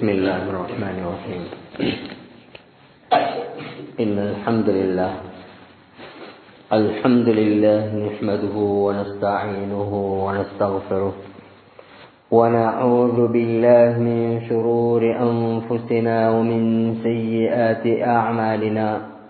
بسم الله الرحمن الرحيم إن الحمد لله الحمد لله نحمده ونستعينه ونستغفره ونعوذ بالله من شرور أنفسنا ومن سيئات أعمالنا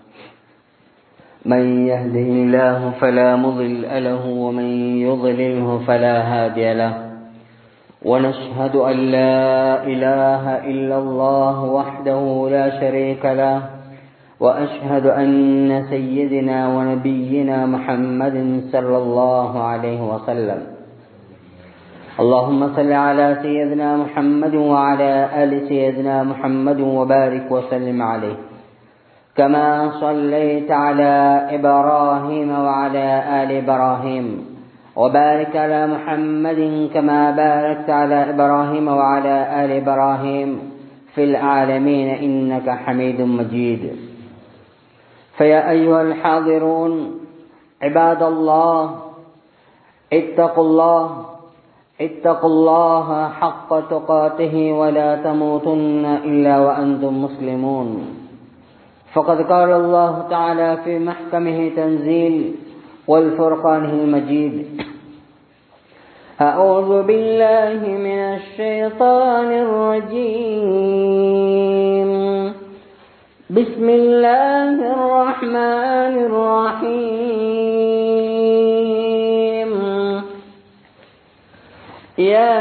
من يهده الله فلا مضل له ومن يضلله فلا هادي له ونشهد أن لا إله إلا الله وحده لا شريك له وأشهد أن سيدنا ونبينا محمد صلى الله عليه وسلم اللهم صل على سيدنا محمد وعلى آل سيدنا محمد وبارك وسلم عليه كما صليت على إبراهيم وعلى آل إبراهيم وبارك على محمد كما باركت على إبراهيم وعلى آل إبراهيم في العالمين إنك حميد مجيد فيا أيها الحاضرون عباد الله اتقوا الله اتقوا الله حق تقاته ولا تموتن إلا وأنتم مسلمون فقد قال الله تعالى في محكمه تنزيل والفرقانه المجيد أعوذ بالله من الشيطان الرجيم بسم الله الرحمن الرحيم يا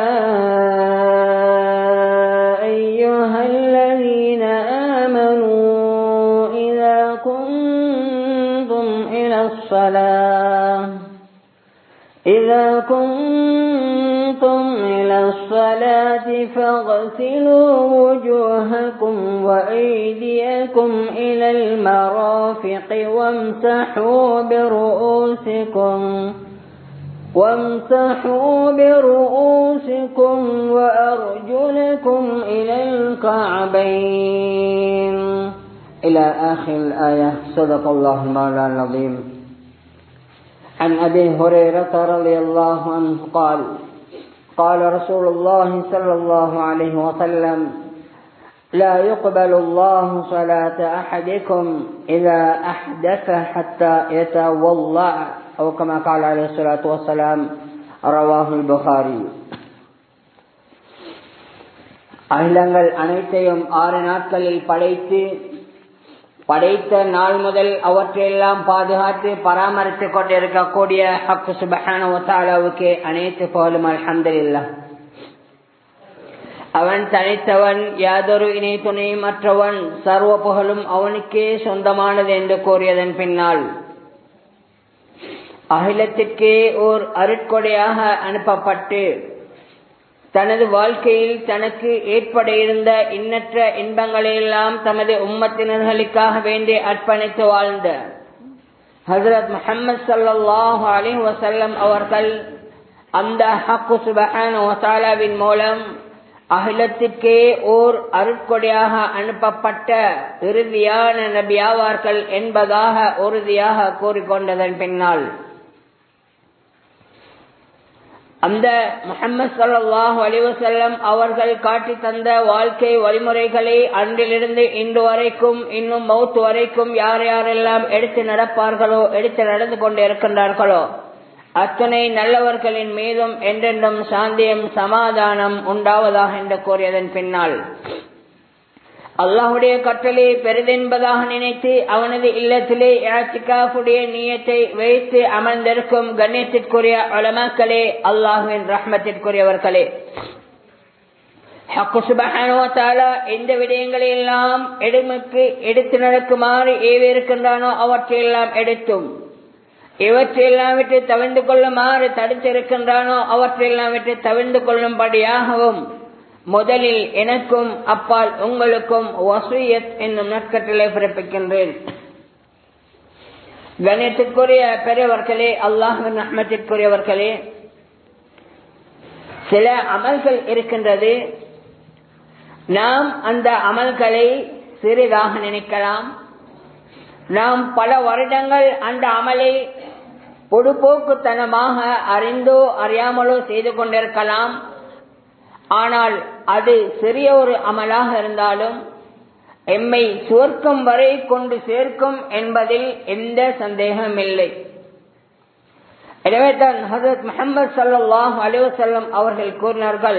أيها الذين آمنوا إذا كنتم إلى الصلاة إذا كنتم إلى الصلاة فاغسلوا وجوهكم وأيديكم إلى المرافق وامسحوا برؤوسكم وامسحوا برؤوسكم وأرجلكم إلى الكعبين إلى آخر الآية صدق الله المولى العظيم عن أبي هريرة رضي الله عنه قال قال رسول الله صلى الله عليه وسلم لا يقبل الله صلاة أحدكم إذا أحدث حتى يتوضأ أو كما قال عليه الصلاة والسلام رواه البخاري அகிலங்கள் அனைத்தையும் ஆறு நாட்களில் படைத்து படைத்த நாள் முதல் அவற்றையெல்லாம் பாதுகாத்து பராமரித்துக் கொண்டிருக்கக்கூடிய ஹக்கு சுபஹான ஒத்தாளாவுக்கு அனைத்து புகழும் அலமதுல்லா அவன் தனித்தவன் யாதொரு இணை துணை மற்றவன் சர்வ புகழும் அவனுக்கே சொந்தமானது என்று கூறியதன் பின்னால் அகிலத்திற்கே ஓர் அருட்கொடையாக அனுப்பப்பட்டு தனது வாழ்க்கையில் தனக்கு ஏற்பட இருந்த எண்ணற்ற இன்பங்களையெல்லாம் தமது உம்மத்தினர்களுக்காக வேண்டி அர்ப்பணித்து வாழ்ந்த ஹசரத் முகமது சல்லாஹூ அலி வசல்லம் அவர்கள் அந்த ஹக்கு சுபஹான் வசாலாவின் மூலம் அகிலத்திற்கே ஓர் அருட்கொடையாக அனுப்பப்பட்ட இறுதியான நபியாவார்கள் என்பதாக உறுதியாக கூறிக்கொண்டதன் பின்னால் அந்த முகமது சல்லாஹூ அலிவசல்லம் அவர்கள் காட்டி தந்த வாழ்க்கை வழிமுறைகளை அன்றிலிருந்து இன்று வரைக்கும் இன்னும் மவுத்து வரைக்கும் யார் யாரெல்லாம் எடுத்து நடப்பார்களோ எடுத்து நடந்து கொண்டு இருக்கின்றார்களோ அத்தனை நல்லவர்களின் மீதும் என்றென்றும் சாந்தியம் சமாதானம் உண்டாவதாக என்று கூறியதன் பின்னால் அல்லாஹுடைய கட்டளை பெரிதென்பதாக நினைத்து அவனது இல்லத்திலே யாத்திகாவுடைய நீயத்தை வைத்து அமர்ந்திருக்கும் கண்ணியத்திற்குரிய வளமாக்களே அல்லாஹுவின் ரஹ்மத்திற்குரியவர்களே எந்த விடயங்களை எல்லாம் எடுமுக்கு எடுத்து நடக்குமாறு ஏவிருக்கின்றானோ அவற்றையெல்லாம் எடுத்தும் இவற்றையெல்லாம் விட்டு தவிர்ந்து கொள்ளுமாறு தடுத்திருக்கின்றானோ அவற்றையெல்லாம் விட்டு தவிர்ந்து கொள்ளும்படியாகவும் முதலில் எனக்கும் அப்பால் உங்களுக்கும் வசூயத் என்னும் நற்கட்டளை பிறப்பிக்கின்றேன் கணேசத்துக்குரிய பெரியவர்களே அல்லாஹின் அஹமத்திற்குரியவர்களே சில அமல்கள் இருக்கின்றது நாம் அந்த அமல்களை சிறிதாக நினைக்கலாம் நாம் பல வருடங்கள் அந்த அமலை பொடுபோக்குத்தனமாக அறிந்தோ அறியாமலோ செய்து கொண்டிருக்கலாம் ஆனால் அது சிறிய ஒரு அமலாக இருந்தாலும் எம்மை சுவர்க்கம் வரை கொண்டு சேர்க்கும் என்பதில் எந்த சந்தேகம் இல்லை எனவே தான் ஹசரத் முகமது சல்லாஹ் அலிவசல்லம் அவர்கள் கூறினார்கள்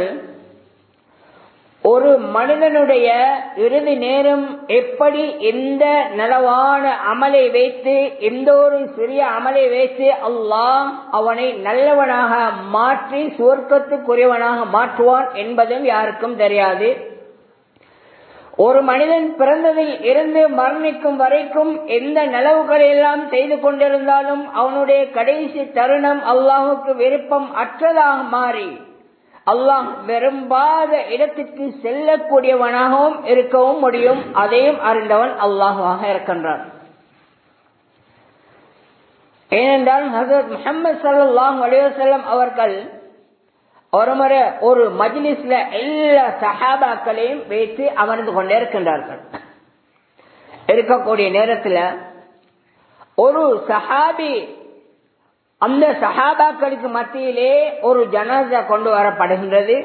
ஒரு மனிதனுடைய இறுதி நேரம் எப்படி எந்த நலவான அமலை வைத்து எந்த ஒரு சிறிய அமலை வைத்து அல்லாஹ் அவனை நல்லவனாக மாற்றி சுவர்க்கத்துக்குரியவனாக மாற்றுவான் என்பதும் யாருக்கும் தெரியாது ஒரு மனிதன் பிறந்ததில் இருந்து மரணிக்கும் வரைக்கும் எந்த நலவுகளை எல்லாம் செய்து கொண்டிருந்தாலும் அவனுடைய கடைசி தருணம் அல்லாஹுக்கு விருப்பம் அற்றதாக மாறி அல்லாஹ் விரும்பாத இடத்திற்கு செல்லக்கூடியவனாகவும் இருக்கவும் முடியும் அதையும் அறிந்தவன் அல்லாஹாக இருக்கின்றான் ஏனென்றால் ஹசரத் முகமது சல்லாஹ் அலைவசல்லம் அவர்கள் ஒரு முறை ஒரு மஜ்லிஸ்ல எல்லா சஹாபாக்களையும் வைத்து அமர்ந்து கொண்டே இருக்கின்றார்கள் இருக்கக்கூடிய நேரத்தில் ஒரு சஹாபி அந்த சஹாபாக்களுக்கு மத்தியிலே ஒரு ஜனாசா கொண்டு வரப்படுகின்றது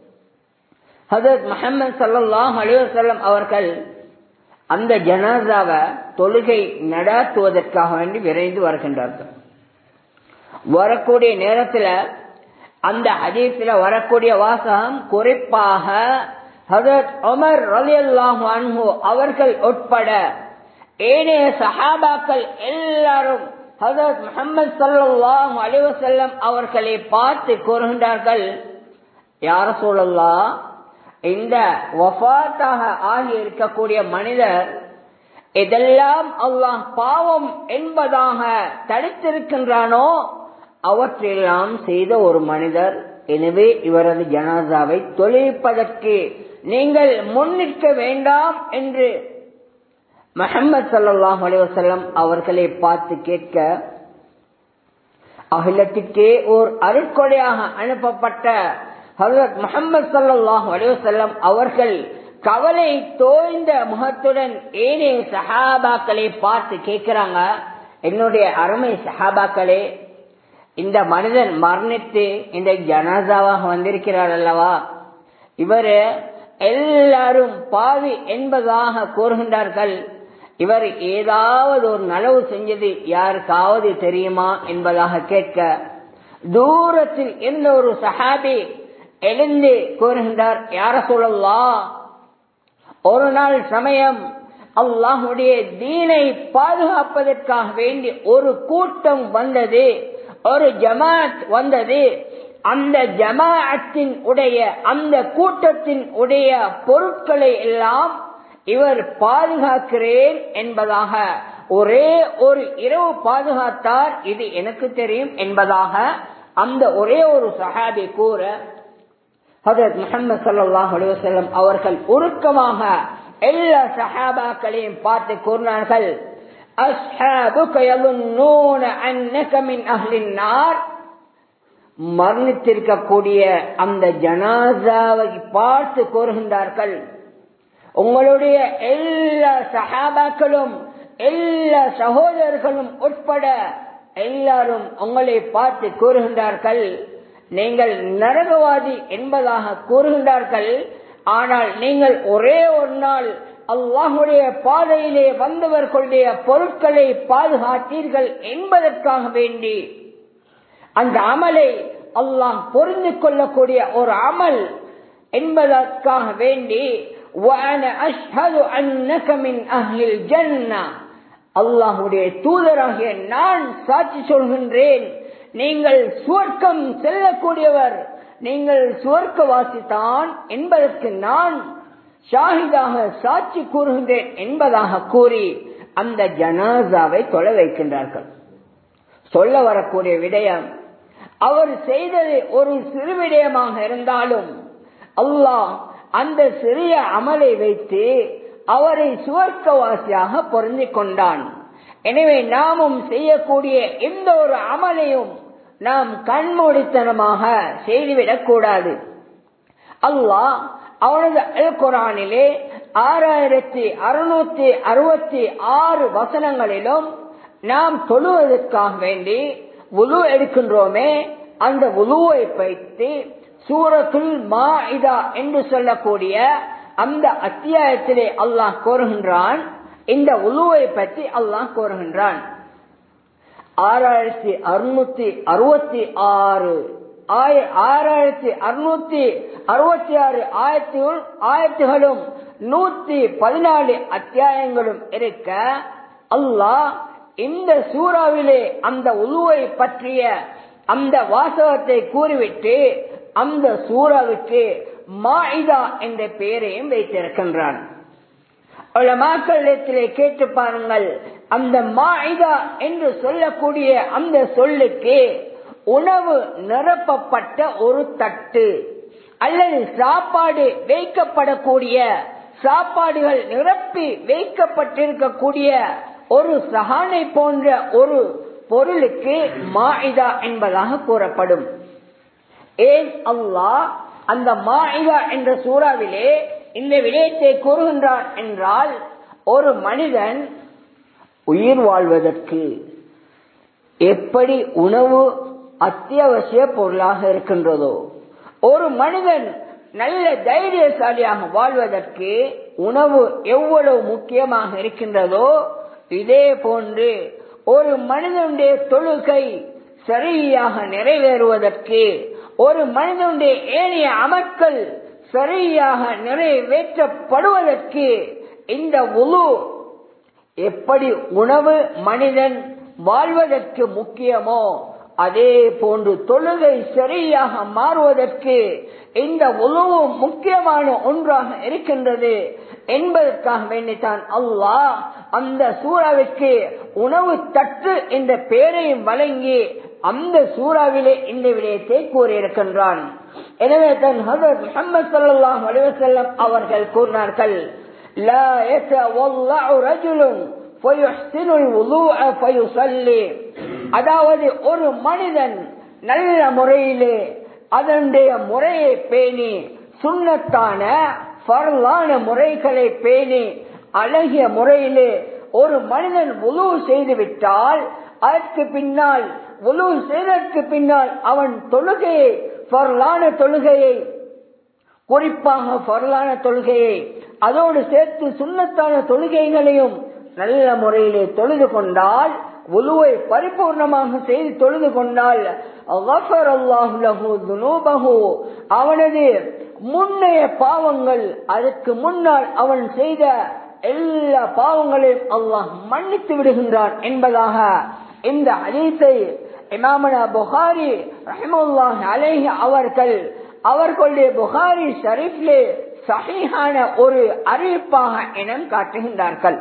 ஹசரத் முகமது சல்லாஹ் அலிவசல்லம் அவர்கள் அந்த ஜனாசாவை தொழுகை நடாத்துவதற்காக வேண்டி விரைந்து வருகின்றார்கள் வரக்கூடிய நேரத்தில் அந்த ஹதீஸில் வரக்கூடிய வாசகம் குறிப்பாக ஹசரத் உமர் ரலி அல்லாஹு அவர்கள் உட்பட ஏனைய சஹாபாக்கள் எல்லாரும் ஹசரத் முகமது சல்லாஹூ அலிவசல்லம் அவர்களை பார்த்து கூறுகின்றார்கள் யார சொல்லலா இந்த வஃபாத்தாக ஆகி இருக்கக்கூடிய மனிதர் இதெல்லாம் அல்லாஹ் பாவம் என்பதாக தடுத்திருக்கின்றானோ அவற்றையெல்லாம் செய்த ஒரு மனிதர் எனவே இவரது ஜனாசாவை தொழிற்பதற்கு நீங்கள் முன்னிற்க வேண்டாம் என்று முகமது சல்லாஹ் அலிவசல்லம் அவர்களை பார்த்து கேட்க அகிலத்திற்கே ஓர் அருட்கொடையாக அனுப்பப்பட்ட ஹசரத் முகமது சல்லாஹ் அலிவசல்லம் அவர்கள் கவலை தோய்ந்த முகத்துடன் ஏனைய சஹாபாக்களை பார்த்து கேட்கிறாங்க என்னுடைய அருமை சஹாபாக்களே இந்த மனிதன் மரணித்து இந்த ஜனாசாவாக வந்திருக்கிறார் அல்லவா இவர் எல்லாரும் பாவி என்பதாக கூறுகின்றார்கள் இவர் ஏதாவது ஒரு நலவு செஞ்சது யாருக்காவது தெரியுமா என்பதாக கேட்க தூரத்தில் இருந்த ஒரு சஹாபி எழுந்து கூறுகின்றார் யார சொல்லலாம் ஒரு நாள் சமயம் அல்லாஹுடைய தீனை பாதுகாப்பதற்காக வேண்டி ஒரு கூட்டம் வந்தது ஒரு ஜமாத் வந்தது அந்த ஜமாஅத்தின் உடைய அந்த கூட்டத்தின் உடைய பொருட்களை எல்லாம் இவர் பாதுகாக்கிறேன் என்பதாக ஒரே ஒரு இரவு பாதுகாத்தார் இது எனக்கு தெரியும் என்பதாக அந்த ஒரே ஒரு சஹாபி கூற ஹதரத் முகமது சல்லாஹ் அலுவலம் அவர்கள் உருக்கமாக எல்லா சஹாபாக்களையும் பார்த்து கூறினார்கள் أصحابك يظنون أنك من أهل النار மரணித்திருக்கக்கூடிய அந்த ஜனாசாவை பார்த்து கூறுகின்றார்கள் உங்களுடைய எல்லா சஹாபாக்களும் எல்லா சகோதரர்களும் உட்பட எல்லாரும் உங்களை பார்த்து கூறுகின்றார்கள் நீங்கள் நரகவாதி என்பதாக கூறுகின்றார்கள் ஆனால் நீங்கள் ஒரே ஒரு நாள் அல்லாஹுடைய பாதையிலே வந்தவர்களுடைய பொருட்களை பாதுகாத்தீர்கள் என்பதற்காக வேண்டி அந்த அமலை அல்லாஹ் பொருந்து கொள்ளக்கூடிய ஒரு அமல் என்பதற்காக வேண்டி அல்லாஹுடைய தூதராகிய நான் சாட்சி சொல்கின்றேன் நீங்கள் சுவர்க்கம் செல்லக்கூடியவர் நீங்கள் சுவர்க்கவாசித்தான் என்பதற்கு நான் ஷாஹிதாக சாட்சி கூறுகின்றேன் என்பதாக கூறி அந்த ஜனாசாவை தொலை வைக்கின்றார்கள் சொல்ல வரக்கூடிய விடயம் அவர் செய்தது ஒரு சிறு விடயமாக இருந்தாலும் அல்லாஹ் அந்த சிறிய அமலை வைத்து அவரை சுவர்க்கவாசியாக பொருந்திக் கொண்டான் எனவே நாமும் செய்யக்கூடிய எந்த ஒரு அமலையும் நாம் கண்மூடித்தனமாக செய்துவிடக் கூடாது அல்லாஹ் அவனது அல் குரானிலே ஆறாயிரத்தி அறுநூத்தி அறுபத்தி ஆறு வசனங்களிலும் நாம் தொழுவதற்காக வேண்டி உழு எடுக்கின்றோமே அந்த உழுவை வைத்து சூரத்துல் மாஇதா என்று சொல்லக்கூடிய அந்த அத்தியாயத்திலே அல்லாஹ் கோருகின்றான் இந்த உழுவை பற்றி அல்லாஹ் கோருகின்றான் ஆறாயிரத்தி அறுநூத்தி அறுபத்தி ஆறு ஆறாயிரத்தி அறுநூத்தி அறுபத்தி ஆறு ஆயிரத்தி ஆயிரத்துகளும் நூத்தி பதினாலு அத்தியாயங்களும் இருக்க அல்லாஹ் இந்த சூறாவிலே அந்த உழுவை பற்றிய அந்த வாசகத்தை கூறிவிட்டு அந்த சூறாவுக்கு மாயிதா என்ற பெயரையும் வைத்திருக்கின்றான் மக்களிடத்திலே கேட்டு பாருங்கள் அந்த மாயிதா என்று சொல்லக்கூடிய அந்த சொல்லுக்கு உணவு நிரப்பப்பட்ட ஒரு தட்டு அல்லது சாப்பாடு வைக்கப்படக்கூடிய சாப்பாடுகள் நிரப்பி வைக்கப்பட்டிருக்கக்கூடிய ஒரு சகானை போன்ற ஒரு பொருளுக்கு மாயிதா என்பதாக கூறப்படும் ஏன் அல்லாஹ் அந்த மாயிதா என்ற சூறாவிலே இந்த விடயத்தை கூறுகின்றான் என்றால் ஒரு மனிதன் உயிர் வாழ்வதற்கு எப்படி உணவு அத்தியாவசிய பொருளாக இருக்கின்றதோ ஒரு மனிதன் நல்ல தைரியசாலியாக வாழ்வதற்கு உணவு எவ்வளவு முக்கியமாக இருக்கின்றதோ இதே போன்று ஒரு மனிதனுடைய தொழுகை சரியாக நிறைவேறுவதற்கு ஒரு மனிதனுடைய ஏனைய அமக்கள் சரியாக நிறைவேற்றப்படுவதற்கு இந்த உழு எப்படி உணவு மனிதன் வாழ்வதற்கு முக்கியமோ அதே போன்று தொழுகை சரியாக மாறுவதற்கு இந்த உழவு முக்கியமான ஒன்றாக இருக்கின்றது என்பதற்காக வேண்டித்தான் அல்லாஹ் அந்த சூறாவிற்கு உணவு தட்டு என்ற பெயரையும் வழங்கி அந்த சூறாவிலே இந்த விடயத்தை கூறியிருக்கின்றான் எனவே தன் ஹசரத் முகமது சல்லாஹ் அலிவசல்லம் அவர்கள் கூறினார்கள் لا يتوضع رجل فيحسن الوضوء فيصلي அதாவது ஒரு மனிதன் நல்ல முறையிலே அதனுடைய முறையை பேணி சுண்ணத்தான பரலான முறைகளை பேணி அழகிய முறையிலே ஒரு மனிதன் உழு செய்து விட்டால் அதற்கு பின்னால் உழு செய்ததற்கு பின்னால் அவன் தொழுகையை பரலான தொழுகையை குறிப்பாக பரலான தொழுகையை அதோடு சேர்த்து சுண்ணத்தான தொழுகைகளையும் நல்ல முறையிலே தொழுது கொண்டால் உழுவை பரிபூர்ணமாக செய்து தொழுது கொண்டால் அவனது முன்னைய பாவங்கள் அதற்கு முன்னால் அவன் செய்த எல்லா பாவங்களையும் அல்லாஹ் மன்னித்து விடுகின்றான் என்பதாக இந்த ஹதீஸை இமாமனா புகாரி ரஹமுல்லாஹ் அலேஹி அவர்கள் அவர்களுடைய புகாரி ஷரீஃப்லே சகிஹான ஒரு அறிவிப்பாக இனம் காட்டுகின்றார்கள்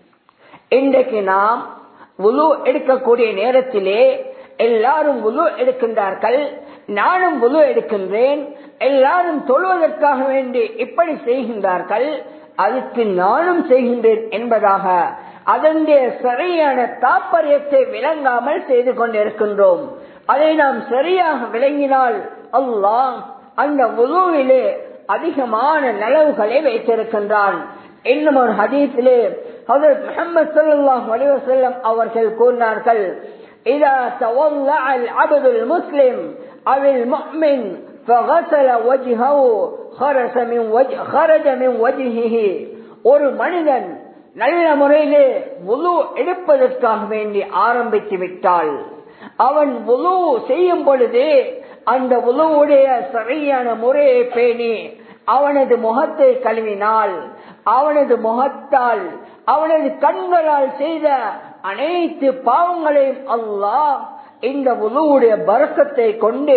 இன்றைக்கு நாம் உலு எடுக்கக்கூடிய நேரத்திலே எல்லாரும் உலு எடுக்கின்றார்கள் நானும் உலு எடுக்கின்றேன் எல்லாரும் தொழுவதற்காக வேண்டி இப்படி செய்கின்றார்கள் அதுக்கு நானும் செய்கின்றேன் என்பதாக அதனுடைய சரியான தாற்பயத்தை விளங்காமல் செய்து கொண்டிருக்கின்றோம் அதை நாம் சரியாக விளங்கினால் அல்லாஹ் அந்த உருவிலே அதிகமான நலவுகளை வைத்திருக்கின்றான் இன்னும் ஒரு ஹதீஸிலே ஹதரத் முஹம்மது ஸல்லல்லாஹு அலைஹி வஸல்லம் அவர்கள் கூறினார்கள் إذا تولع العبد المسلم أو المؤمن فغسل وجهه خرج من وجه خرج من وجهه ஒரு மனிதன் நல்ல முறையிலே முழு எடுப்பதற்காக வேண்டி ஆரம்பித்து விட்டால் அவன் முழு செய்யும் பொழுது அந்த உழுவுடைய சரியான முறையை பேணி அவனது முகத்தை கழுவினால் அவனது முகத்தால் அவனது கண்களால் செய்த அனைத்து பாவங்களையும் அல்லாஹ் இந்த உழுவுடைய பறக்கத்தை கொண்டு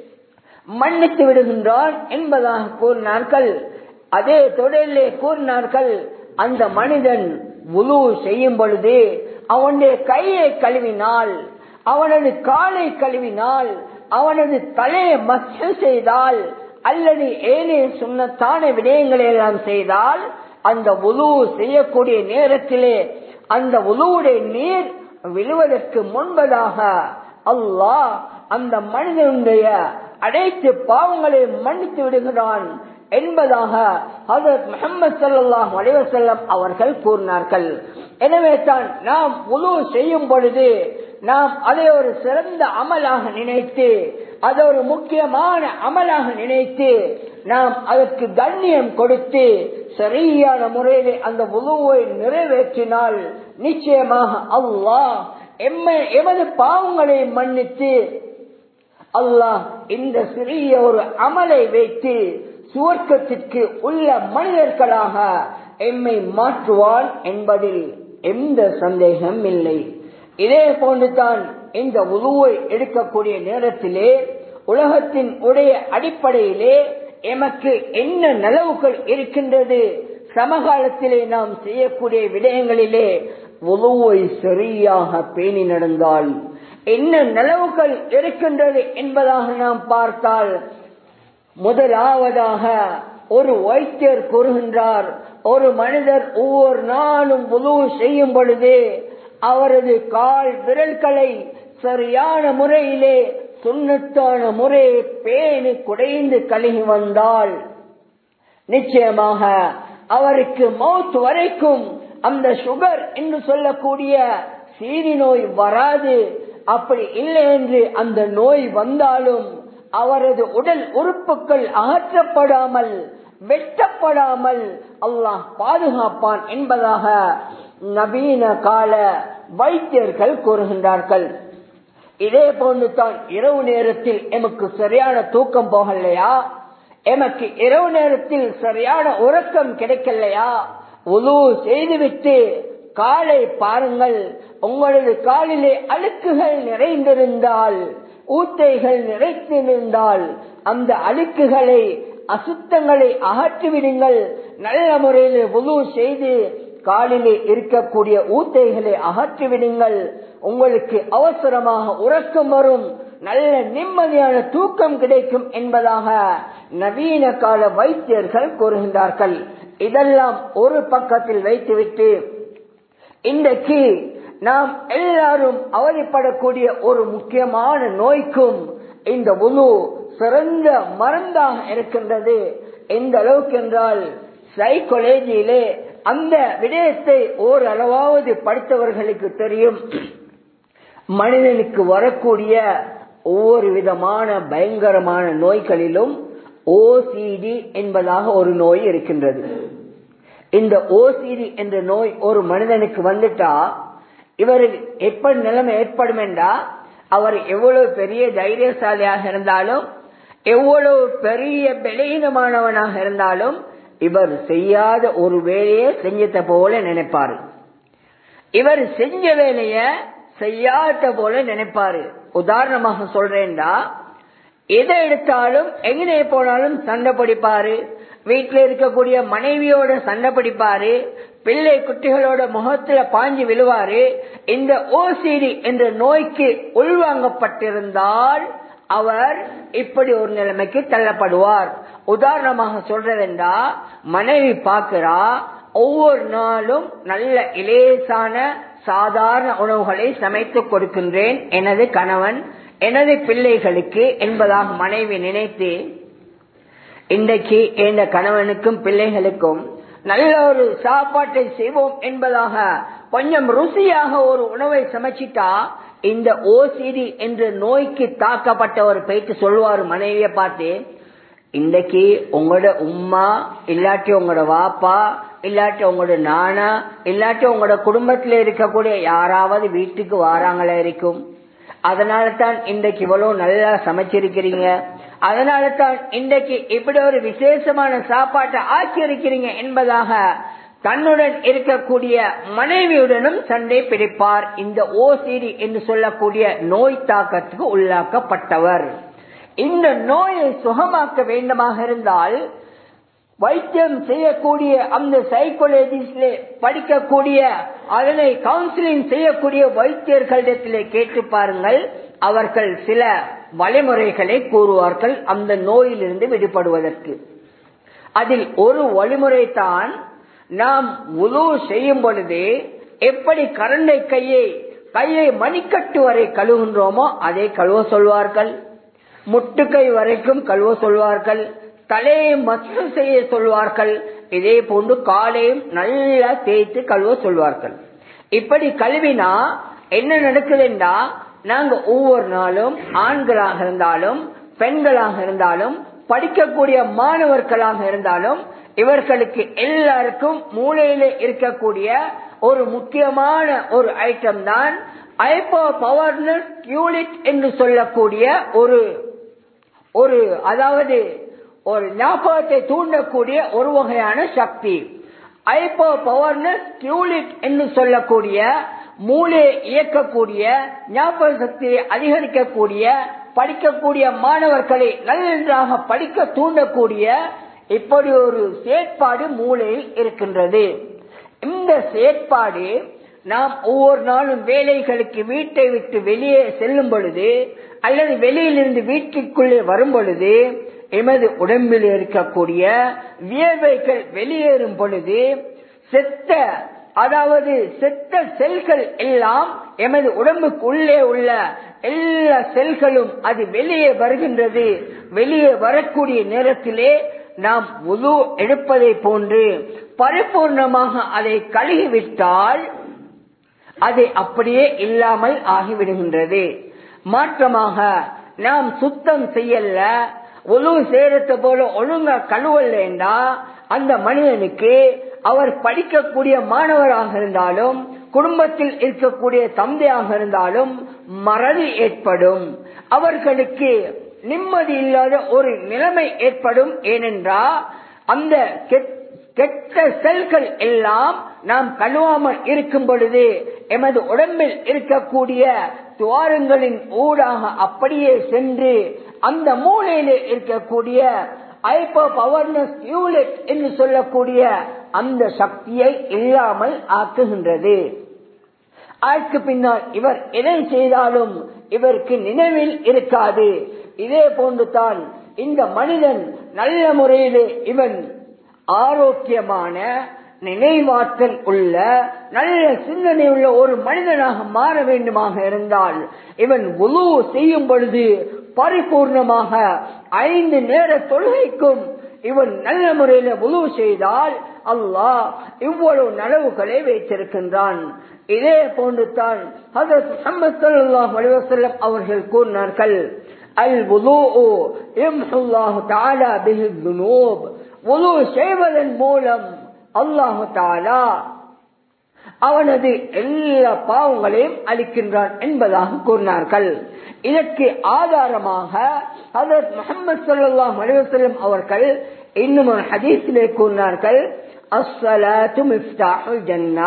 மன்னித்து விடுகின்றான் என்பதாக கூறினார்கள் அதே தொடரிலே கூறினார்கள் அந்த மனிதன் உழு செய்யும் பொழுது அவனுடைய கையை கழுவினால் அவனது காலை கழுவினால் அவனது தலையை மச்ச செய்தால் அல்லது ஏனைய சுண்ணத்தான விடயங்களை எல்லாம் செய்தால் அந்த உழு செய்யக்கூடிய நேரத்திலே அந்த உழுவுடைய நீர் விழுவதற்கு முன்பதாக அல்லாஹ் அந்த மனிதனுடைய அனைத்து பாவங்களை மன்னித்து விடுகிறான் என்பதாக ஹசரத் முகமது சல்லாஹ் அலைவசல்லம் அவர்கள் கூறினார்கள் எனவே தான் நாம் உழு செய்யும் பொழுது நாம் அதை ஒரு சிறந்த அமலாக நினைத்து அதை ஒரு முக்கியமான அமலாக நினைத்து நாம் அதற்கு கண்ணியம் கொடுத்து சரியான முறையில் அந்த உதவை நிறைவேற்றினால் நிச்சயமாக அல்லாஹ் எமது பாவங்களை மன்னித்து அல்லாஹ் இந்த சிறிய ஒரு அமலை வைத்து சுவர்க்கத்திற்கு உள்ள மனிதர்களாக எம்மை மாற்றுவான் என்பதில் எந்த சந்தேகம் இல்லை இதே போன்றுதான் இந்த உருவை எடுக்கக்கூடிய நேரத்திலே உலகத்தின் உடைய அடிப்படையிலே எமக்கு என்ன நலவுகள் இருக்கின்றது சமகாலத்திலே நாம் செய்யக்கூடிய விடயங்களிலே உருவை சரியாக பேணி நடந்தால் என்ன நலவுகள் இருக்கின்றது என்பதாக நாம் பார்த்தால் முதலாவதாக ஒரு வைத்தியர் கூறுகின்றார் ஒரு மனிதர் ஒவ்வொரு நாளும் உதவு செய்யும் பொழுது அவரது கால் விரல்களை சரியான முறையிலே சுண்ணத்தான முறையை பேணி குடைந்து கழுகி வந்தால் நிச்சயமாக அவருக்கு மவுத் வரைக்கும் அந்த சுகர் என்று சொல்லக்கூடிய சீரி நோய் வராது அப்படி இல்லை என்று அந்த நோய் வந்தாலும் அவரது உடல் உறுப்புகள் அகற்றப்படாமல் வெட்டப்படாமல் அல்லாஹ் பாதுகாப்பான் என்பதாக நவீன கால வைத்தியர்கள் கூறுகின்றார்கள் இதே போன்று தான் இரவு நேரத்தில் எமக்கு சரியான தூக்கம் போகலையா எமக்கு இரவு நேரத்தில் சரியான உறக்கம் கிடைக்கலையா உது செய்துவிட்டு காலை பாருங்கள் உங்களது காலிலே அழுக்குகள் நிறைந்திருந்தால் ஊத்தைகள் நிறைந்திருந்தால் அந்த அழுக்குகளை அசுத்தங்களை அகற்றிவிடுங்கள் நல்ல முறையில் உது செய்து காலிலே இருக்கக்கூடிய ஊத்தைகளை அகற்றிவிடுங்கள் உங்களுக்கு அவசரமாக உறக்கம் வரும் நல்ல நிம்மதியான தூக்கம் கிடைக்கும் என்பதாக நவீன கால வைத்தியர்கள் கூறுகின்றார்கள் இதெல்லாம் ஒரு பக்கத்தில் வைத்துவிட்டு இன்றைக்கு நாம் எல்லாரும் அவதிப்படக்கூடிய ஒரு முக்கியமான நோய்க்கும் இந்த உணு சிறந்த மருந்தாக இருக்கின்றது எந்த அளவுக்கு என்றால் சைக்கோலஜியிலே அந்த விடயத்தை ஓரளவாவது படித்தவர்களுக்கு தெரியும் மனிதனுக்கு வரக்கூடிய ஒவ்வொரு விதமான பயங்கரமான நோய்களிலும் ஓசிடி என்பதாக ஒரு நோய் இருக்கின்றது இந்த ஓசிடி என்ற நோய் ஒரு மனிதனுக்கு வந்துட்டா இவருக்கு எப்படி நிலைமை ஏற்படும் என்றா அவர் எவ்வளவு பெரிய தைரியசாலியாக இருந்தாலும் எவ்வளவு பெரிய பலகீனமானவனாக இருந்தாலும் இவர் செய்யாத ஒரு வேலையை செஞ்சத போல நினைப்பாரு இவர் செஞ்ச வேலைய செய்யாத போல நினைப்பாரு உதாரணமாக சொல்றேன்டா எதை எடுத்தாலும் எங்கே போனாலும் சண்டை பிடிப்பாரு வீட்டுல இருக்கக்கூடிய மனைவியோட சண்டை பிடிப்பாரு பிள்ளை குட்டிகளோட முகத்துல பாஞ்சு விழுவாரு இந்த ஓசிடி என்ற நோய்க்கு உள்வாங்கப்பட்டிருந்தால் அவர் இப்படி ஒரு நிலைமைக்கு தள்ளப்படுவார் உதாரணமாக சொல்றதென்றா மனைவி பார்க்கிறா ஒவ்வொரு நாளும் நல்ல இலேசான சாதாரண உணவுகளை சமைத்து கொடுக்கின்றேன் எனது கணவன் எனது பிள்ளைகளுக்கு என்பதாக மனைவி நினைத்து இன்றைக்கு எந்த கணவனுக்கும் பிள்ளைகளுக்கும் நல்ல ஒரு சாப்பாட்டை செய்வோம் என்பதாக கொஞ்சம் ருசியாக ஒரு உணவை சமைச்சிட்டா இந்த ஓசிடி என்ற நோய்க்கு தாக்கப்பட்ட ஒரு போயிட்டு சொல்லுவார் மனைவிய பார்த்து இன்றைக்கு உங்களோட உம்மா இல்லாட்டி உங்களோட வாப்பா இல்லாட்டி உங்களோட நானா இல்லாட்டி உங்களோட குடும்பத்துல இருக்கக்கூடிய யாராவது வீட்டுக்கு வாராங்களா இருக்கும் அதனால தான் இன்றைக்கு இவ்வளவு நல்லா சமைச்சிருக்கிறீங்க அதனால தான் இன்றைக்கு இப்படி ஒரு விசேஷமான சாப்பாட்டை ஆக்கி இருக்கிறீங்க என்பதாக தன்னுடன் இருக்கக்கூடிய மனைவியுடனும் சண்டை பிடிப்பார் இந்த ஓசிடி என்று சொல்லக்கூடிய நோய் தாக்கத்துக்கு உள்ளாக்கப்பட்டவர் இந்த நோயை சுகமாக்க வேண்டுமாக இருந்தால் வைத்தியம் செய்யக்கூடிய அந்த சைக்கோலஜிஸ்ட்ல படிக்கக்கூடிய அதனை கவுன்சிலிங் செய்யக்கூடிய வைத்தியர்களிடத்திலே கேட்டு பாருங்கள் அவர்கள் சில வழிமுறைகளை கூறுவார்கள் அந்த நோயிலிருந்து விடுபடுவதற்கு அதில் ஒரு வழிமுறை தான் நாம் உழு செய்யும் பொழுது எப்படி கரண்டை கையை கையை மணிக்கட்டு வரை கழுவுகின்றோமோ அதை கழுவ சொல்வார்கள் முட்டுக்கை வரைக்கும் கழுவ சொல்வார்கள் தலையை மசம் செய்ய சொல்வார்கள் இதே போன்று காலையும் நல்லா தேய்த்து கழுவ சொல்வார்கள் இப்படி கழுவினா என்ன நடக்குதுன்னா நாங்க ஒவ்வொரு நாளும் ஆண்களாக இருந்தாலும் பெண்களாக இருந்தாலும் படிக்கக்கூடிய மாணவர்களாக இருந்தாலும் இவர்களுக்கு எல்லாருக்கும் மூளையில இருக்கக்கூடிய ஒரு முக்கியமான ஒரு ஐட்டம் தான் ஐப்போ பவர்னஸ் யூனிட் என்று சொல்லக்கூடிய ஒரு ஒரு அதாவது ஒரு ஞாபகத்தை தூண்டக்கூடிய ஒரு வகையான சக்தி ஐப்போ பவர்னஸ் டியூலிட் என்று சொல்லக்கூடிய மூளையை இயக்கக்கூடிய ஞாபக சக்தியை அதிகரிக்கக்கூடிய படிக்கக்கூடிய மாணவர்களை நன்றாக படிக்க தூண்டக்கூடிய இப்படி ஒரு செயற்பாடு மூளையில் இருக்கின்றது இந்த செயற்பாடு நாம் ஒவ்வொரு நாளும் வேலைகளுக்கு வீட்டை விட்டு வெளியே செல்லும் பொழுது அல்லது வெளியிலிருந்து வீட்டுக்குள்ளே வரும் பொழுது எமது உடம்பில் இருக்கக்கூடிய வியர்வைகள் வெளியேறும் பொழுது செத்த அதாவது செத்த செல்கள் எல்லாம் எமது உடம்புக்கு உள்ளே உள்ள எல்லா செல்களும் அது வெளியே வருகின்றது வெளியே வரக்கூடிய நேரத்திலே நாம் முழு எடுப்பதை போன்று பரிபூர்ணமாக அதை கழுகிவிட்டால் அது அப்படியே இல்லாமல் ஆகிவிடுகின்றது மாற்றமாக நாம் சுத்தம் செய்யல ஒழு சேரத்தை போல ஒழுங்கா கழுவல்லேண்டா அந்த மனிதனுக்கு அவர் படிக்கக்கூடிய மாணவராக இருந்தாலும் குடும்பத்தில் இருக்கக்கூடிய தந்தையாக இருந்தாலும் மறதி ஏற்படும் அவர்களுக்கு நிம்மதி இல்லாத ஒரு நிலைமை ஏற்படும் ஏனென்றா அந்த கெட்ட செல்கள் எல்லாம் நாம் கழுவாமல் இருக்கும் பொழுது எமது உடம்பில் இருக்கக்கூடிய துவாரங்களின் ஊடாக அப்படியே சென்று அந்த மூலையில இருக்கக்கூடிய ஐப்போ பவர்னஸ் யூனிட் என்று சொல்லக்கூடிய அந்த சக்தியை இல்லாமல் ஆக்குகின்றது அதற்கு பின்னால் இவர் எதை செய்தாலும் இவருக்கு நினைவில் இருக்காது இதே போன்று தான் இந்த மனிதன் நல்ல முறையிலே இவன் ஆரோக்கியமான நினைவாற்றல் உள்ள நல்ல சிந்தனை உள்ள ஒரு மனிதனாக மாற வேண்டுமாக இருந்தால் இவன் உழு செய்யும் பொழுது பரிபூர்ணமாக ஐந்து நேர தொழுகைக்கும் இவன் நல்ல முறையில உழு செய்தால் அல்லாஹ் இவ்வளவு நலவுகளை வைத்திருக்கின்றான் இதே போன்று தான் அவர்கள் கூறினார்கள் அல் உலு செய்வதன் மூலம் அல்லாஹு தாலா அவனது எல்லா பாவங்களையும் அளிக்கின்றான் என்பதாக கூறினார்கள் இதற்கு ஆதாரமாக ஹதரத் முகமது சல்லாஹ் அலிவசல்லம் அவர்கள் இன்னும் ஒரு ஹதீஸிலே கூறினார்கள் அஸ்ஸலாத்து மிஃப்தாஹுல் ஜன்னா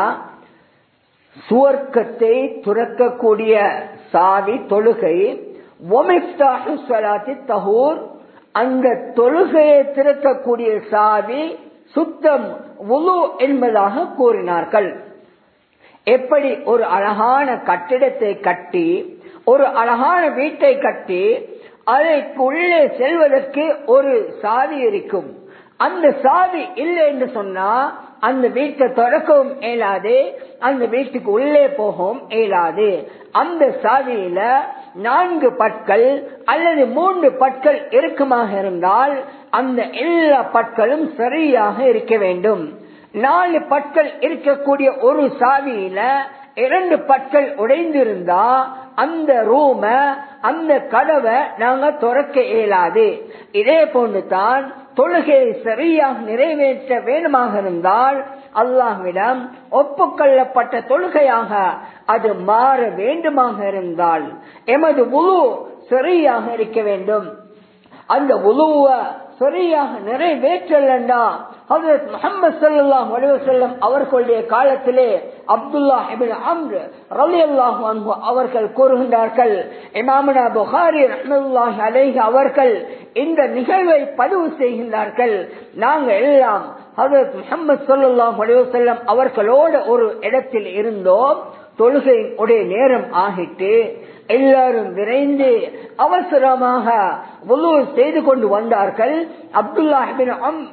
சுவர்க்கத்தை துறக்கக்கூடிய சாவி தொழுகை ஒமிஃப்தாஹு ஸலாத்தி தஹூர் அந்த தொழுகையை திறக்கக்கூடிய சாவி சுத்தம் உலு என்பதாக கூறினார்கள் எப்படி ஒரு அழகான கட்டிடத்தை கட்டி ஒரு அழகான வீட்டை கட்டி அதற்கு உள்ளே செல்வதற்கு ஒரு சாவி இருக்கும் அந்த சாவி இல்லை என்று சொன்னா அந்த வீட்டை திறக்கவும் இயலாது அந்த வீட்டுக்கு உள்ளே போகவும் இயலாது அந்த சாவியில நான்கு பற்கள் அல்லது மூன்று பற்கள் இருக்குமாக இருந்தால் அந்த எல்லா பற்களும் சரியாக இருக்க வேண்டும் நாலு பற்கள் இருக்கக்கூடிய ஒரு சாவியில இரண்டு பற்கள் உடைந்திருந்தா அந்த ரூம அந்த கதவை நாங்க துறக்க இயலாது இதே போன்று தான் தொழுகையை சரியாக நிறைவேற்ற வேண்டுமாக இருந்தால் அல்லாஹ்விடம் ஒப்புக்கொள்ளப்பட்ட தொழுகையாக அது மாற வேண்டுமாக இருந்தால் எமது உழு சரியாக இருக்க வேண்டும் அந்த உழுவ சரியாக நிறைவேற்றலண்டா ஹசரத் முகமது சல்லாஹ் அலுவலம் அவர்களுடைய காலத்திலே அப்துல்லா இபின் அம்ர் ரலி அல்லாஹ் அவர்கள் கூறுகின்றார்கள் இமாமனா புகாரி ரஹ்மத்துல்லாஹி அலைஹி அவர்கள் இந்த நிகழ்வை பதிவு செய்கின்றார்கள் நாங்கள் எல்லாம் ஹசரத் முகமது சல்லாஹ் அலுவலம் அவர்களோட ஒரு இடத்தில் இருந்தோம் தொழுகையின் உடைய நேரம் ஆகிட்டு எல்லாரும் விரைந்து அவசரமாக உலூர் செய்து கொண்டு வந்தார்கள் அப்துல்லாஹிபின்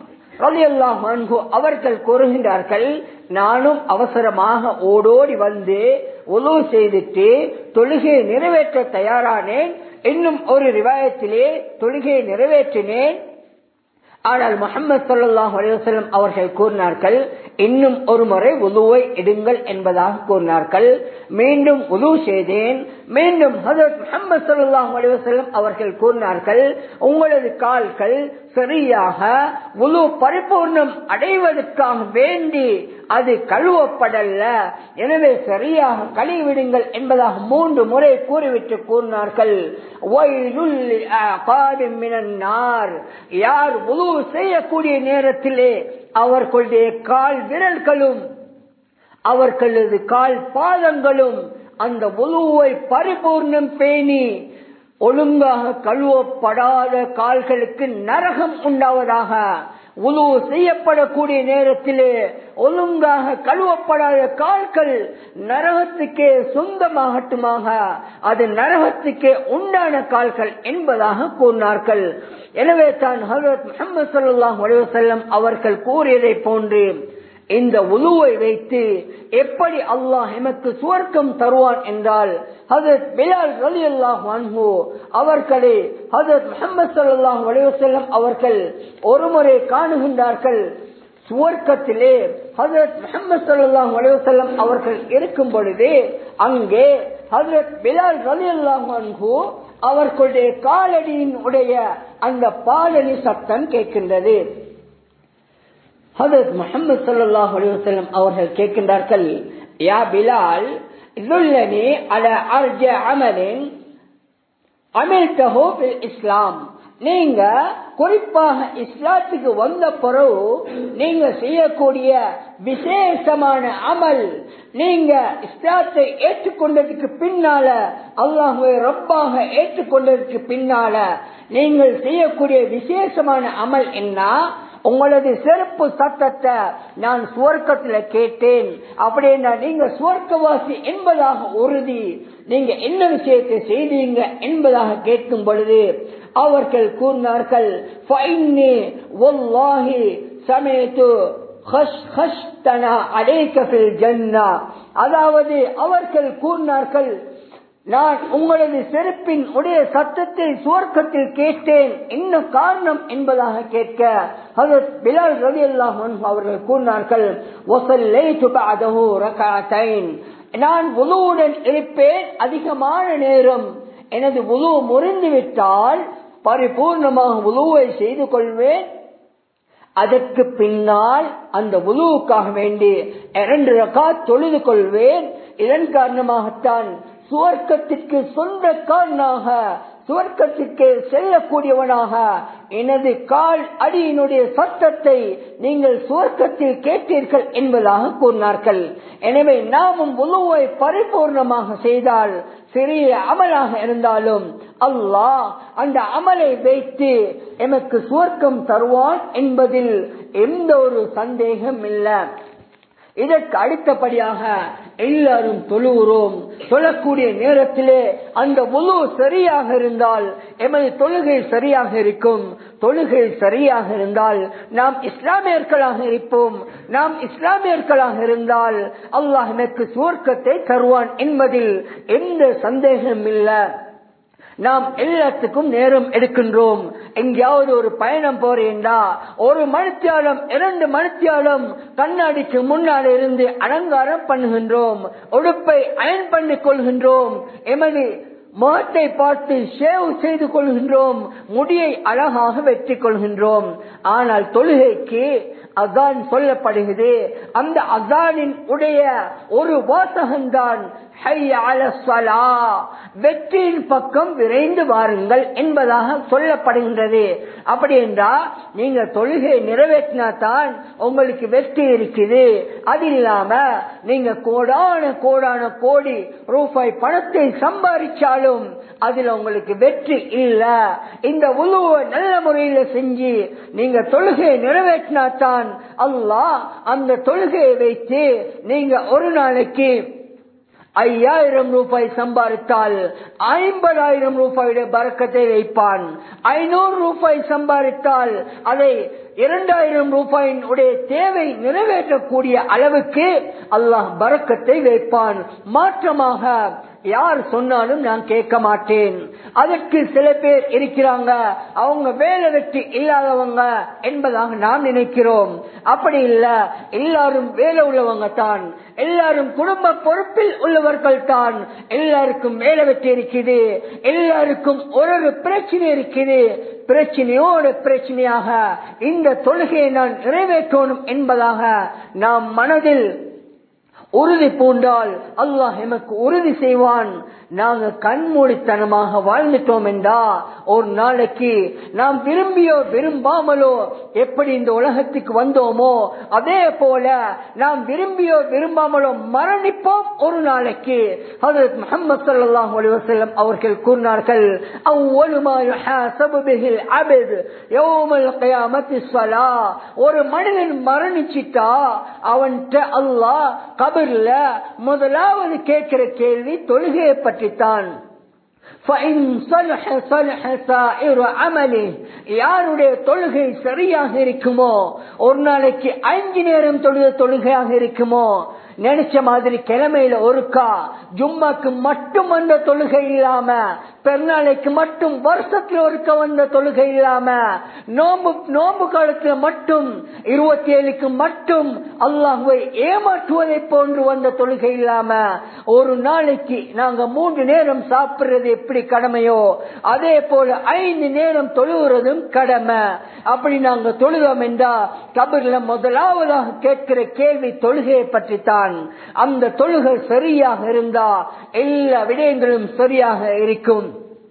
அவர்கள் கூறுகின்றார்கள் நானும் அவசரமாக ஓடோடி வந்து உலு செய்துட்டு தொழுகையை நிறைவேற்ற தயாரானேன் இன்னும் ஒரு ரிவாயத்திலே தொழுகையை நிறைவேற்றினேன் ஆனால் முகமது சொல்லாஹ் அலிவசல்லம் அவர்கள் கூறினார்கள் இன்னும் ஒரு முறை உதுவை எடுங்கள் என்பதாக கூறினார்கள் மீண்டும் உது செய்தேன் மீண்டும் ஹசரத் முகமது சொல்லாஹ் அலிவசல்லம் அவர்கள் கூறினார்கள் உங்களது கால்கள் சரியாக உது பரிபூர்ணம் அடைவதற்காக வேண்டி அது கழுவப்படல்ல எனவே சரியாக கழுவிடுங்கள் என்பதாக மூன்று முறை கூறிவிட்டு கூறினார்கள் யார் உது செய்யக்கூடிய நேரத்திலே அவர்களுடைய கால் விரல்களும் அவர்களது கால் பாதங்களும் அந்த உழுவை பரிபூர்ணம் பேணி ஒழுங்காக கழுவப்படாத கால்களுக்கு நரகம் உண்டாவதாக உழு செய்யப்படக்கூடிய நேரத்திலே ஒழுங்காக கழுவப்படாத கால்கள் நரகத்துக்கே சொந்தமாகட்டுமாக அது நரகத்துக்கே உண்டான கால்கள் என்பதாக கூறினார்கள் எனவே தான் ஹசரத் முகமது சல்லாஹ் அலுவலம் அவர்கள் கூறியதை போன்று இந்த உழுவை வைத்து எப்படி அல்லாஹ் எமக்கு சுவர்க்கம் தருவான் என்றால் ஹசரத் பிலால் ரலி அல்லாஹ் அன்ஹு அவர்களை ஹசரத் முகமது சல்லாஹ் அலுவலம் அவர்கள் ஒருமுறை காணுகின்றார்கள் சுவர்க்கத்திலே ஹசரத் முகமது சல்லாஹ் அலுவலம் அவர்கள் இருக்கும் பொழுது அங்கே ஹசரத் பிலால் ரலி அல்லாஹ் அன்ஹு அவர்களுடைய காலடியின் உடைய அந்த பாலனி சத்தம் கேட்கின்றது ஹதரத் முகமது சல்லாஹ் அலுவலம் அவர்கள் கேட்கின்றார்கள் யா பிலால் இதுல்லனி அல அர்ஜ அமலின் அமில்தஹோ இஸ்லாம் நீங்க குறிப்பாக இஸ்லாத்துக்கு வந்த பிறகு நீங்க செய்யக்கூடிய விசேஷமான அமல் நீங்க இஸ்லாத்தை ஏற்றுக்கொண்டதுக்கு பின்னால அல்லாஹுவை ரப்பாக ஏற்றுக்கொண்டதுக்கு பின்னால நீங்கள் செய்யக்கூடிய விசேஷமான அமல் என்ன உங்களது செருப்பு சத்தத்தை நான் சுவர்க்கத்துல கேட்டேன் அப்படின்னா நீங்க சுவர்க்கவாசி என்பதாக உறுதி நீங்க என்ன விஷயத்தை செய்தீங்க என்பதாக கேட்கும் பொழுது அவர்கள் கூறினார்கள் சமயத்து அதாவது அவர்கள் கூறினார்கள் நான் உங்களது செருப்பின் உடைய சத்தத்தை சுவர்க்கத்தில் கேட்டேன் என்ன காரணம் என்பதாக கேட்க ஹசரத் பிலால் ரவி அல்லாஹ் அவர்கள் கூறினார்கள் நான் உலுவுடன் இருப்பேன் அதிகமான நேரம் எனது உலு முறிந்து விட்டால் பரிபூர்ணமாக உலுவை செய்து கொள்வேன் அதற்கு பின்னால் அந்த உலுவுக்காக வேண்டி இரண்டு ரகா தொழுது கொள்வேன் இதன் காரணமாகத்தான் சுவர்க்கத்திற்கு சொந்தக்காரனாக சுவர்க்கத்திற்கு செல்லக்கூடியவனாக எனது கால் அடியினுடைய சத்தத்தை நீங்கள் சுவர்க்கத்தில் கேட்டீர்கள் என்பதாக கூறினார்கள் எனவே நாமும் உழுவை பரிபூர்ணமாக செய்தால் சிறிய அமலாக இருந்தாலும் அல்லாஹ் அந்த அமலை வைத்து எமக்கு சுவர்க்கம் தருவான் என்பதில் எந்த ஒரு சந்தேகம் இல்லை இதற்கு அடுத்தபடியாக எல்லாரும் தொழுகிறோம் தொழக்கூடிய நேரத்திலே அந்த முழு சரியாக இருந்தால் எமது தொழுகை சரியாக இருக்கும் தொழுகை சரியாக இருந்தால் நாம் இஸ்லாமியர்களாக இருப்போம் நாம் இஸ்லாமியர்களாக இருந்தால் அல்லாஹ் எனக்கு சுவர்க்கத்தை தருவான் என்பதில் எந்த சந்தேகம் இல்லை நாம் எல்லாத்துக்கும் நேரம் எடுக்கின்றோம் எங்கேயாவது ஒரு பயணம் போறேன்டா ஒரு மணித்தியாலம் இரண்டு மணித்தியாலம் கண்ணாடிக்கு முன்னால் இருந்து அலங்காரம் பண்ணுகின்றோம் உடுப்பை அயன் பண்ணிக் கொள்கின்றோம் எமது முகத்தை பார்த்து ஷேவ் செய்து கொள்கின்றோம் முடியை அழகாக வெற்றி கொள்கின்றோம் ஆனால் தொழுகைக்கு அதான் சொல்லப்படுகிறது அந்த அசானின் உடைய ஒரு வாசகம்தான் வெற்றியின் பக்கம் விரைந்து வாருங்கள் என்பதாக சொல்லப்படுகின்றது அப்படி என்றா நீங்க தொழுகை நிறைவேற்றினா தான் உங்களுக்கு வெற்றி இருக்குது அது இல்லாம நீங்க கோடான கோடான கோடி ரூபாய் பணத்தை சம்பாதிச்சாலும் அதுல உங்களுக்கு வெற்றி இல்ல இந்த உழுவ நல்ல முறையில செஞ்சு நீங்க தொழுகையை நிறைவேற்றினா தான் அல்லாஹ் அந்த தொழுகையை வைத்து நீங்க ஒரு நாளைக்கு ஐயாயிரம் ரூபாய் சம்பாதித்தால் ஐம்பதாயிரம் ரூபாயுடைய பறக்கத்தை வைப்பான் ஐநூறு ரூபாய் சம்பாதித்தால் அதை இரண்டாயிரம் ரூபாயின் உடைய தேவை நிறைவேற்றக்கூடிய அளவுக்கு அல்லாஹ் பறக்கத்தை வைப்பான் மாற்றமாக யார் சொன்னாலும் நான் கேட்க மாட்டேன் அதற்கு சில பேர் இருக்கிறாங்க அவங்க வேலை வெற்றி இல்லாதவங்க என்பதாக நாம் நினைக்கிறோம் அப்படி இல்ல எல்லாரும் வேலை உள்ளவங்க தான் எல்லாரும் குடும்ப பொறுப்பில் உள்ளவர்கள் தான் எல்லாருக்கும் வேலை வெற்றி இருக்குது எல்லாருக்கும் ஒரு ஒரு பிரச்சனை இருக்குது பிரச்சனையோடு பிரச்சனையாக இந்த தொழுகையை நான் நிறைவேற்றணும் என்பதாக நாம் மனதில் உறுதி பூண்டால் அல்லாஹ் எமக்கு உறுதி செய்வான் நாங்க கண்மூடித்தனமாக வாழ்ந்துட்டோம் என்றா ஒரு நாளைக்கு நாம் விரும்பியோ விரும்பாமலோ எப்படி இந்த உலகத்துக்கு வந்தோமோ அதே போல நாம் விரும்பியோ விரும்பாமலோ மரணிப்போம் ஒரு நாளைக்கு ஹதரத் முஹம்மது ஸல்லல்லாஹு அலைஹி வஸல்லம் அவர்கள் கூறினார்கள் அவ்வளவு மா யுஹாஸபு பிஹில் அப்த் யௌமல் கியாமத்தி ஸலா ஒரு மனிதன் மரணிச்சிட்டா அவன்கிட்ட அல்லாஹ் கபர்ல முதலாவது கேட்கிற கேள்வி தொழுகையை பற்றித்தான் فإن صلح صلح سائر عمله யாருடைய தொழுகை சரியாக இருக்குமோ ஒரு நாளைக்கு அஞ்சு நேரம் தொழுக தொழுகையாக இருக்குமோ நினைச்ச மாதிரி கிழமையில ஒருக்கா ஜும்மாக்கு மட்டும் வந்த தொழுகை இல்லாம பெருநாளைக்கு மட்டும் வருஷத்துல ஒருக்க வந்த தொழுகை இல்லாம நோம்பு நோம்பு காலத்துல மட்டும் இருபத்தி ஏழுக்கு மட்டும் அல்லாஹுவை ஏமாற்றுவதை போன்று வந்த தொழுகை இல்லாம ஒரு நாளைக்கு நாங்க மூன்று நேரம் சாப்பிடுறது எப்படி கடமையோ அதே போல ஐந்து நேரம் தொழுகிறதும் கடமை அப்படி நாங்க தொழுதோம் என்றா கபர்ல முதலாவதாக கேட்கிற கேள்வி தொழுகையை பற்றி தான் அந்த தொழுகை சரியாக இருந்தா எல்லா விடயங்களும் சரியாக இருக்கும்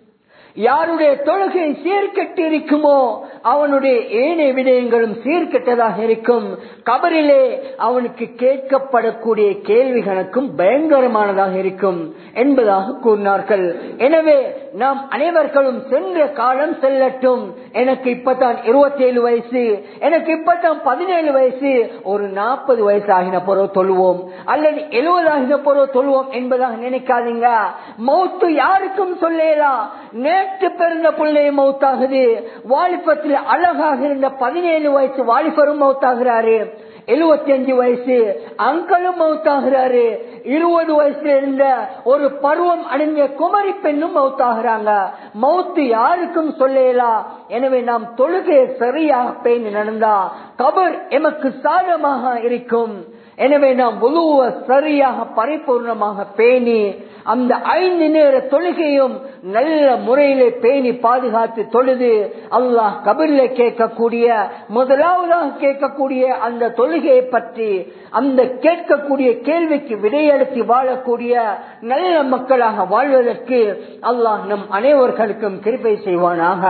யாருடைய தொழுகை சீர்கெட்டு இருக்குமோ அவனுடைய ஏனைய விடயங்களும் சீர்கெட்டதாக இருக்கும் கபரிலே அவனுக்கு கேட்கப்படக்கூடிய கேள்வி கணக்கும் பயங்கரமானதாக இருக்கும் என்பதாக கூறினார்கள் எனவே நாம் அனைவர்களும் சென்ற காலம் செல்லட்டும் எனக்கு இப்பதான் இருபத்தி ஏழு வயசு எனக்கு இப்பதான் பதினேழு வயசு ஒரு நாற்பது வயசு ஆகின பொருள் தொழுவோம் அல்லது எழுபது ஆகின பொருள் தொழுவோம் என்பதாக நினைக்காதீங்க மௌத்து யாருக்கும் சொல்லலாம் நேற்று பிறந்த பிள்ளை மௌத்தாகுது வாலிபத்தில் அழகாக இருந்த பதினேழு வயசு வாலிபரும் மௌத்தாகிறாரு எழுபத்தி அஞ்சு வயசு அங்களும் மௌத்தாகிறாரு இருபது வயசுல இருந்த ஒரு பருவம் அடைஞ்ச குமரி பெண்ணும் மௌத்தாகிறாங்க மௌத்து யாருக்கும் சொல்லலாம் எனவே நாம் தொழுகையை சரியாக பேணி நடந்தா கபர் எமக்கு சாதமாக இருக்கும் எனவே நாம் உழுவ சரியாக பரிபூர்ணமாக பேணி அந்த ஐந்து நேர தொழுகையும் நல்ல முறையிலே பேணி பாதுகாத்து தொழுது அல்லாஹ் கபில கேட்கக்கூடிய முதலாவதாக கேட்கக்கூடிய அந்த தொழுகையை பற்றி அந்த கேட்கக்கூடிய கேள்விக்கு விடையெடுத்து வாழக்கூடிய நல்ல மக்களாக வாழ்வதற்கு அல்லாஹ் நம் அனைவர்களுக்கும் கிருப்பை செய்வானாக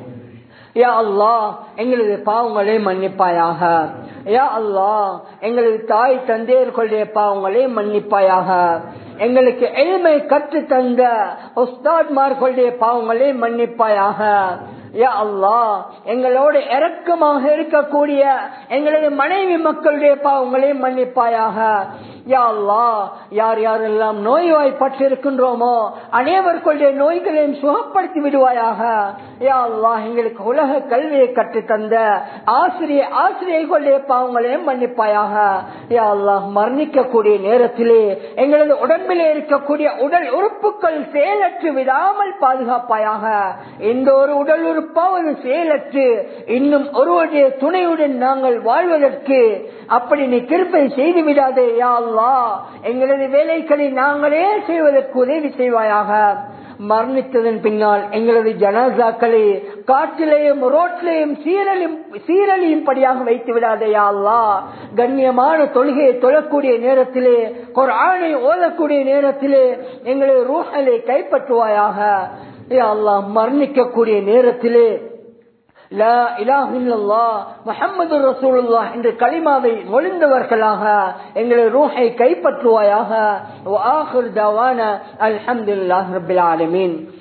யா அல்லாஹ் எங்களது பாவங்களை மன்னிப்பாயாக யா அல்லாஹ் எங்களது தாய் தந்தையர்களுடைய பாவங்களை மன்னிப்பாயாக எங்களுக்கு எளிமை கற்று தந்த உஸ்தாத்மார்களுடைய பாவங்களை மன்னிப்பாயாக யா அல்லாஹ் எங்களோட இறக்கமாக இருக்கக்கூடிய எங்களது மனைவி மக்களுடைய பாவங்களை மன்னிப்பாயாக யா அல்லாஹ் யார் யாரெல்லாம் நோய்வாய்ப்பட்டு இருக்கின்றோமோ அனைவர்களுடைய நோய்களையும் சுகப்படுத்தி விடுவாயாக யா அல்லாஹ் எங்களுக்கு உலக கல்வியை கற்று தந்த ஆசிரிய ஆசிரியர்களுடைய பாவங்களையும் மன்னிப்பாயாக யா அல்லாஹ் மரணிக்கக்கூடிய நேரத்திலே எங்களது உடம்பிலே இருக்கக்கூடிய உடல் உறுப்புகள் செயலற்று விடாமல் பாதுகாப்பாயாக எந்த ஒரு உடல் உறுப்பாவது செயலற்று இன்னும் ஒருவருடைய துணையுடன் நாங்கள் வாழ்வதற்கு அப்படி நீ கிருப்பை செய்து விடாதே யா அல்லா எங்களது வேலைகளை நாங்களே செய்வதற்கு உதவி செய்வாயாக மரணித்ததன் பின்னால் எங்களது ஜனாசாக்களை காற்றிலேயும் ரோட்டிலேயும் சீரழியும் சீரழியும் படியாக வைத்து விடாதையா அல்லா கண்ணியமான தொழுகையை தொழக்கூடிய நேரத்திலே ஒரு ஆணை ஓதக்கூடிய நேரத்திலே எங்களது ரூஹலை கைப்பற்றுவாயாக அல்லாஹ் மரணிக்கக்கூடிய நேரத்திலே முகமது ரசூலுல்லா என்ற களிமாவை மொழிந்தவர்களாக எங்களை ரூஹை கைப்பற்றுவாயாக அல்ஹம்துல்லாஹ் ரபில் ஆலமீன்